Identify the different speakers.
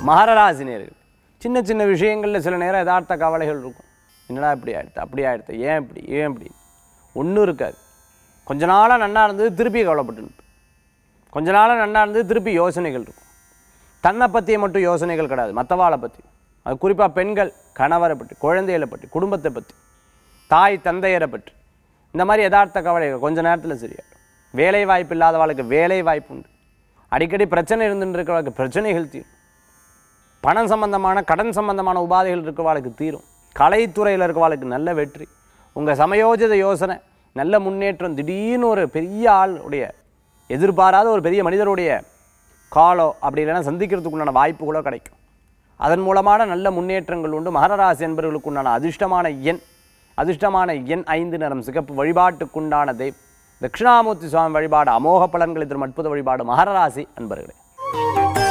Speaker 1: மகரராசி நேர்கள் சின்ன சின்ன விஷயங்களில் சில நேரம் யதார்த்த கவலைகள் இருக்கும் என்னடா இப்படி ஆயிடுத்து அப்படி ஆயிடுத்து ஏன் இப்படி ஏன் இப்படி ஒன்றும் இருக்காது கொஞ்ச நாளாக நன்னா இருந்தது திருப்பி கவலைப்பட்டு நிற்பேன். கொஞ்ச நாளாக நன்னா இருந்தது திருப்பி யோசனைகள் இருக்கும் தன்னை பற்றிய மட்டும் யோசனைகள் கிடையாது மற்றவாளை பற்றி அது குறிப்பாக பெண்கள் கணவரை பற்றி குழந்தைகளை பற்றி குடும்பத்தை பற்றி தாய் தந்தையரை பற்றி இந்த மாதிரி யதார்த்த கவலைகள் கொஞ்ச நேரத்தில் சரியாயிடும் வேலை வாய்ப்பு இல்லாதவாளுக்கு வேலை வாய்ப்பு உண்டு அடிக்கடி பிரச்சனை இருந்துட்டு இருக்கிறவளுக்கு பிரச்சனைகள் தீரும் பணம் சம்பந்தமான கடன் சம்பந்தமான உபாதைகள் இருக்கிறவாளுக்கு தீரும் கலைத்துறையில் இருக்கிறவாளுக்கு நல்ல வெற்றி உங்கள் சமயோஜித யோசனை நல்ல முன்னேற்றம் திடீர்னு ஒரு பெரிய ஆளுடைய எதிர்பாராத ஒரு பெரிய மனிதருடைய காலோ அப்படி இல்லைன்னா சந்திக்கிறதுக்குண்டான வாய்ப்பு கூட கிடைக்கும் அதன் மூலமான நல்ல முன்னேற்றங்கள் உண்டு மகரராசி என்பவர்களுக்கு உண்டான அதிர்ஷ்டமான எண் அதிர்ஷ்டமான எண் ஐந்து நிறம் சிகப்பு வழிபாட்டுக்குண்டான தெய்வம் தட்சிணாமூர்த்தி சுவாமி வழிபாடு அமோக பலன்களை தரும் அற்புத வழிபாடு மகரராசி அன்பர்களே